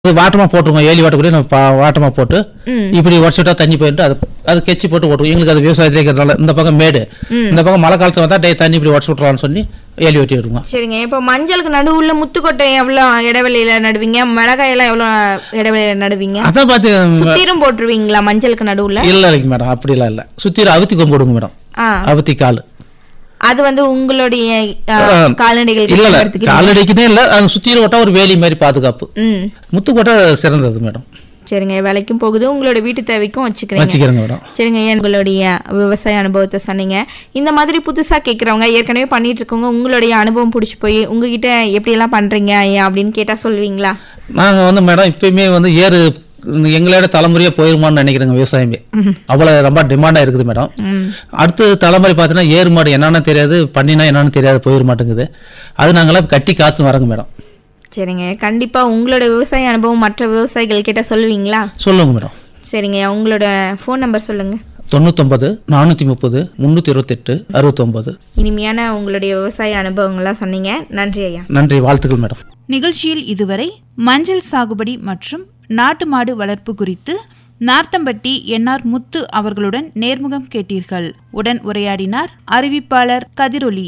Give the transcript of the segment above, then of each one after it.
அது வாட்டமா போட்டுருவோம் ஏலி வாட்ட கூட நம்ம பா- வாட்டமா போட்டு ம். இப்படி உடச்சுட்டா தண்ணி போயிட்டு அது அது கெச்சி போட்டு ஓட்டுவோம் எங்களுக்கு அது விவசாயத்துல இருக்கிறதுனால இந்த பக்கம் மேடு ம். இந்த பக்கம் மழை காலத்துல வந்தா டே தண்ணி இப்படி உடச்சு விட்றான்னு சொல்லி ஏலி வெட்டி விடுவோம் சரிங்க இப்போ மஞ்சளுக்கு நடுவுல முத்துக்கொட்டை எவ்வளோ இடைவெளியில நடுவீங்க மிளகாயெல்லாம் எவ்வளோ இடைவெளியில நடுவீங்க அதான் பார்த்து சுத்திரும் போட்டுருவீங்களா மஞ்சளுக்கு நடுவுல இல்ல இல்லைங்க மேடம் அப்படிலாம் இல்ல சுத்திர அவுத்தி கொம்பு விடுங்க மேடம் ஆ அவுத்தி கால் அது வந்து உங்களுடைய ஆ, ஆ, கால்நடைகளுக்கு இல்ல இல்ல பயன்படுத்திக்கிறீங்க. காலடிக்குனே இல்ல அது சுத்திர ஓட்டா ஒரு வேலி மாதிரி பாதுகாப்பு ம் முத்துக்கோட்டை சிறந்தது மேடம் சரிங்க விலைக்கும் போகுது உங்களோட வீட்டு தேவைக்கும் வச்சுக்கிறீங்க வச்சுக்கிறேங்க மேடம் சரிங்க உங்களுடைய விவசாய அனுபவத்தை சொன்னீங்க இந்த மாதிரி புதுசா கேட்குறவங்க ஏற்கனவே பண்ணிட்டு இருக்கவங்க உங்களுடைய அனுபவம் பிடிச்சி போய் உங்ககிட்ட எப்படியெல்லாம் பண்றீங்க ஐயா அப்படின்னு கேட்டா சொல்லுவீங்களா நாங்க வந்து மேடம் இப்பயுமே வந்து ஏறு எங்களோட தலைமுறையா போயிருமான்னு நினைக்கிறேங்க விவசாயமே அவ்வளவு ரொம்ப டிமாண்டா இருக்குது மேடம் ம் அடுத்த தலைமுறை பார்த்தீங்கன்னா ஏறு மாடு என்னன்னு தெரியாது பண்ணினா என்னன்னு தெரியாது போயிட மாட்டேங்குது அது நாங்களாம் கட்டி காத்து வரோங்க மேடம் சரிங்க கண்டிப்பா உங்களோட விவசாய அனுபவம் மற்ற விவசாயிகள் கிட்ட சொல்லுவீங்களா சொல்லுங்க மேடம் சரிங்க உங்களோட ஃபோன் நம்பர் சொல்லுங்க தொண்ணூத்தொன்பது நானூற்றி முப்பது முந்நூற்றி இருபத்தெட்டு அறுபத்தொம்பது இனிமையான உங்களுடைய விவசாய அனுபவங்கள்லாம் சொன்னீங்க நன்றி ஐயா நன்றி வாழ்த்துக்கள் மேடம் நிகழ்ச்சியில் இதுவரை மஞ்சள் சாகுபடி மற்றும் நாட்டு மாடு வளர்ப்பு குறித்து நார்த்தம்பட்டி என்ஆர் முத்து அவர்களுடன் நேர்முகம் கேட்டீர்கள் உடன் உரையாடினார் அறிவிப்பாளர் கதிரொலி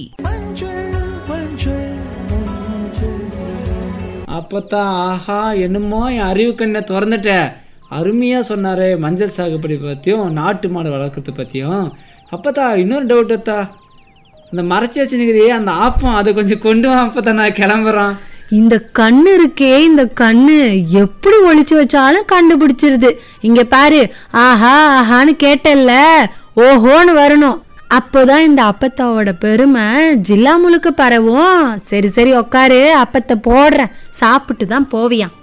அப்பத்தான் ஆஹா என்னமோ என் அறிவு கண்ணை திறந்துட்டேன் அருமையாக சொன்னார் மஞ்சள் சாகுபடி பற்றியும் நாட்டு மாடு வளர்க்கறது பற்றியும் அப்பத்தா இன்னொரு டவுட் அத்தா அந்த மறைச்சி வச்சுருக்குதே அந்த ஆப்பம் அதை கொஞ்சம் கொண்டு வா அப்பத்தான் நான் கிளம்புறேன் இந்த கண்ணு இருக்கே இந்த கண்ணு எப்படி ஒளிச்சு வச்சாலும் கண்டுபிடிச்சிருது இங்க பாரு ஆஹா ஆஹான்னு கேட்டல்ல ஓஹோன்னு வரணும் அப்போதான் இந்த அப்பத்தாவோட பெருமை ஜில்லா முழுக்க பரவும் சரி சரி உக்காரு அப்பத்தை போடுறேன் சாப்பிட்டு தான் போவியாம்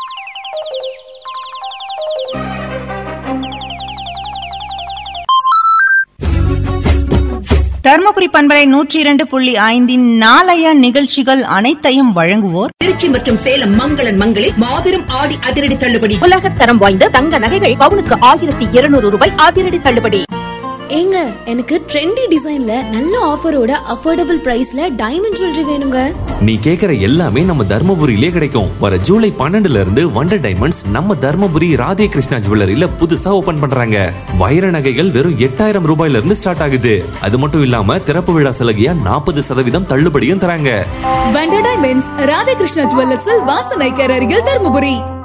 தர்மபுரி பண்பலை நூற்றி இரண்டு புள்ளி ஐந்தின் நாளைய நிகழ்ச்சிகள் அனைத்தையும் வழங்குவோர் திருச்சி மற்றும் சேலம் மங்களன் மங்களில் மாபெரும் ஆடி அதிரடி தள்ளுபடி உலகத் தரம் வாய்ந்த தங்க நகைகள் பவுனுக்கு ஆயிரத்தி இருநூறு ரூபாய் அதிரடி தள்ளுபடி ஏங்க எனக்கு ட்ரெண்டி டிசைன்ல நல்ல ஆஃபரோட அஃபோர்டபுள் பிரைஸ்ல டைமண்ட் ஜுவல்லரி வேணுங்க நீ கேக்குற எல்லாமே நம்ம தர்மபுரியிலே கிடைக்கும் வர ஜூலை பன்னெண்டுல இருந்து வண்டர் டைமண்ட்ஸ் நம்ம தர்மபுரி ராதே கிருஷ்ணா ஜுவல்லரியில புதுசா ஓபன் பண்றாங்க வைர நகைகள் வெறும் எட்டாயிரம் ரூபாயில இருந்து ஸ்டார்ட் ஆகுது அது மட்டும் இல்லாம திறப்பு விழா சலுகையா நாற்பது சதவீதம் தள்ளுபடியும் தராங்க வண்டர் டைமண்ட்ஸ் ராதாகிருஷ்ணா ஜுவல்லர்ஸில் வாசனைக்கர் அருகில் தருமபுரி